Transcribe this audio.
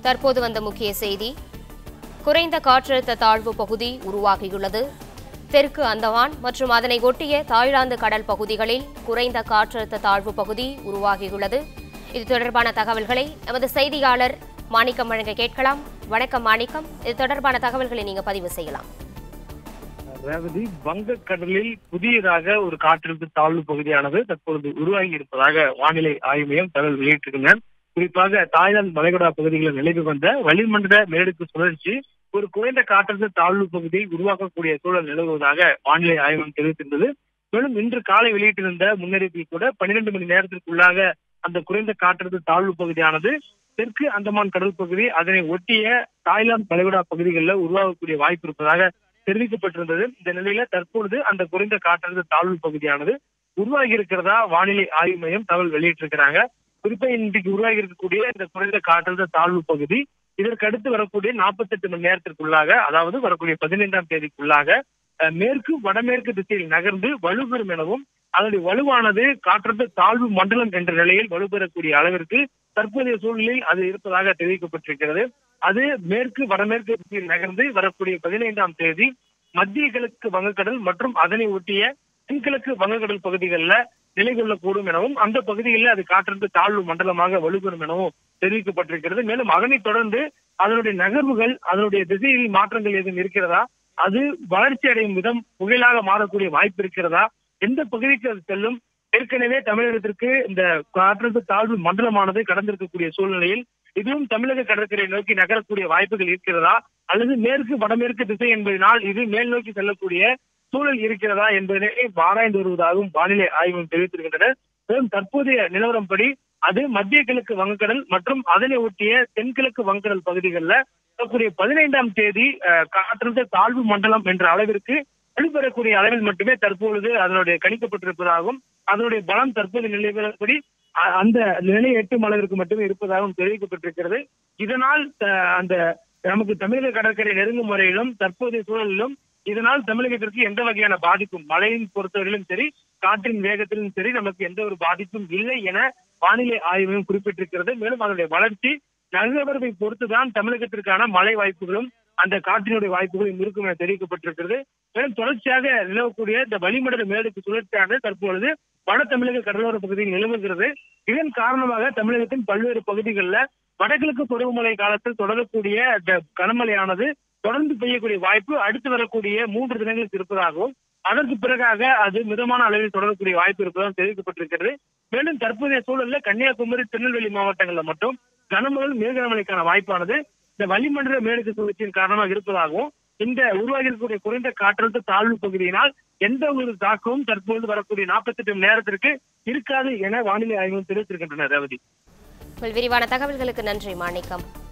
தற்போது வந்த முக்கிய செய்தி குறைந்த காற்றழுத்த தாழ்வு பகுதி உருவாகியுள்ளது தெற்கு அந்தமான் மற்றும் அதனை ஒட்டிய தாய்லாந்து கடல் பகுதிகளில் குறைந்த காற்றழுத்த தாழ்வு பகுதி உருவாகியுள்ளது இது தொடர்பான தகவல்களை எமது செய்தியாளர் மாணிக்கம் வழங்க கேட்கலாம் வணக்கம் மாணிக்கம் இது தொடர்பான தகவல்களை நீங்க பதிவு செய்யலாம் ரேவதி வங்கக்கடலில் புதியதாக ஒரு காற்றழுத்த தாழ்வு பகுதியானது தற்பொழுது உருவாகி இருப்பதாக வானிலை ஆய்வு மையம் தகவல் வெளியிட்டிருக்கின்றனர் குறிப்பாக தாய்லாந்து மலைகுடா பகுதிகளில் நிலவி வந்த வளிமண்டல மேடுக்கு சுழற்சி ஒரு குறைந்த காற்றழுத்த தாழ்வு பகுதியை உருவாக்கக்கூடிய சூழல் நிலவுவதாக வானிலை ஆய்வு மையம் தெரிவித்திருந்தது மேலும் இன்று காலை வெளியிட்டிருந்த முன்னறிவிப்பில் கூட பன்னிரண்டு மணி நேரத்திற்குள்ளாக அந்த குறைந்த காற்றழுத்த தாழ்வு பகுதியானது தெற்கு அந்தமான் கடல் பகுதி அதனை ஒட்டிய தாய்லாந்து மலைகுடா பகுதிகளில் உருவாகக்கூடிய வாய்ப்பு இருப்பதாக தெரிவிக்கப்பட்டிருந்தது இந்த நிலையில தற்பொழுது அந்த குறைந்த காற்றழுத்த தாழ்வு பகுதியானது உருவாகி இருக்கிறதா வானிலை ஆய்வு மையம் தகவல் வெளியிட்டிருக்கிறாங்க குறிப்பா இன்றைக்கு உருவாகி இருக்கக்கூடிய இந்த குறைந்த காற்றழுத்த தாழ்வு பகுதி இதற்கு அடுத்து வரக்கூடிய நாற்பத்தெட்டு மணி நேரத்திற்குள்ளாக அதாவது வரக்கூடிய பதினைந்தாம் தேதிக்குள்ளாக அஹ், மேற்கு வடமேற்கு திசையில் நகர்ந்து வலுப்பெறும் எனவும் அதனுடைய வலுவானது காற்றழுத்த தாழ்வு மண்டலம் என்ற நிலையில் வலுப்பெறக்கூடிய அளவிற்கு தற்போதைய சூழ்நிலையில் அது இருப்பதாக தெரிவிக்கப்பட்டிருக்கிறது அது மேற்கு வடமேற்கு திசையில் நகர்ந்து வரக்கூடிய பதினைந்தாம் தேதி மத்திய கிழக்கு வங்கக்கடல் மற்றும் அதனை ஒட்டிய தென்கிழக்கு வங்கக்கடல் பகுதிகளில் நிலை கொள்ளக்கூடும் எனவும் அந்த பகுதிகளில் அது காற்றழுத்த தாழ்வு மண்டலமாக வலுப்பெறும் எனவும் தெரிவிக்கப்பட்டிருக்கிறது மேலும் அதனைத் தொடர்ந்து அதனுடைய நகர்வுகள் அதனுடைய திசையில் மாற்றங்கள் எதுவும் இருக்கிறதா அது வளர்ச்சி அடையும் விதம் புகையிலாக மாறக்கூடிய வாய்ப்பு இருக்கிறதா எந்த பகுதிக்கு அது செல்லும் ஏற்கனவே தமிழகத்திற்கு இந்த காற்றழுத்த தாழ்வு மண்டலமானது கடந்திருக்கக்கூடிய சூழ்நிலையில் இதுவும் தமிழக கடற்கரை நோக்கி நகரக்கூடிய வாய்ப்புகள் இருக்கிறதா அல்லது மேற்கு வடமேற்கு திசை என்பதனால் இது மேல் நோக்கி செல்லக்கூடிய சூழல் இருக்கிறதா என்பதனை ஆராய்ந்து வருவதாகவும் வானிலை ஆய்வு தெரிவித்திருக்கின்றனர் மேலும் தற்போதைய நிலவரப்படி அது மத்திய கிழக்கு வங்கக்கடல் மற்றும் அதனை ஒட்டிய தென்கிழக்கு வங்கக்கடல் பகுதிகளில் வரக்கூடிய பதினைந்தாம் தேதி அஹ், காற்றழுத்த தாழ்வு மண்டலம் என்ற அளவிற்கு வலுப்பெறக்கூடிய அளவில் மட்டுமே தற்பொழுது அதனுடைய கணிக்கப்பட்டிருப்பதாகவும் அதனுடைய பலம் தற்போது நிலைவரப்படி அ- அந்த நிலை எட்டும் அளவிற்கு மட்டுமே இருப்பதாகவும் தெரிவிக்கப்பட்டிருக்கிறது இதனால் த- அந்த நமக்கு தமிழக கடற்கரை நெருங்கும் வரையிலும் தற்போதைய சூழலிலும் இதனால் தமிழகத்திற்கு எந்த வகையான பாதிப்பும் மழையின் பொறுத்தவரையிலும் சரி காற்றின் வேகத்திலும் சரி நமக்கு எந்த ஒரு பாதிப்பும் இல்லை என வானிலை ஆய்வையும் குறிப்பிட்டிருக்கிறது மேலும் அதனுடைய வளர்ச்சி நகர்வை பொறுத்துதான் தமிழகத்திற்கான மழை வாய்ப்புகளும் அந்த காற்றினுடைய வாய்ப்புகளும் இருக்கும் என தெரிவிக்கப்பட்டிருக்கிறது மேலும் தொடர்ச்சியாக நிலவக்கூடிய இந்த வளிமண்டல மேலுக்கு சுழற்சியானது தற்பொழுது வட தமிழக கடலோர பகுதியில் நிலவுகிறது இதன் காரணமாக தமிழகத்தின் பல்வேறு பகுதிகளில் வடகிழக்கு பருவமழை காலத்தில் தொடரக்கூடிய இந்த கனமழையானது தொடர்ந்து பெய்யக்கூடிய வாய்ப்பு அடுத்து வரக்கூடிய மூன்று தினங்களுக்கு இருப்பதாகவும் அதற்கு பிறகாக அது மிதமான அளவில் தொடரக்கூடிய வாய்ப்பு இருப்பதாகவும் தெரிவிக்கப்பட்டிருக்கிறது மேலும் தற்போதைய சூழல்ல கன்னியாகுமரி திருநெல்வேலி மாவட்டங்கள்ல மட்டும் கனமழை மிக கனமழைக்கான வாய்ப்பானது இந்த வளிமண்டல மேற்கு சுழற்சியின் காரணமாக இருப்பதாகவும் இந்த உருவாகி இருக்கக்கூடிய குறைந்த காற்றழுத்த தாழ்வு பகுதியினால் எந்த ஒரு தாக்கமும் தற்போது வரக்கூடிய நாற்பத்தெட்டு மணி நேரத்திற்கு இருக்காது என வானிலை ஆய்வு தெரிவித்திருக்கின்றனர் ரேவதி உங்கள் விரிவான தகவல்களுக்கு நன்றி மாணிக்கம்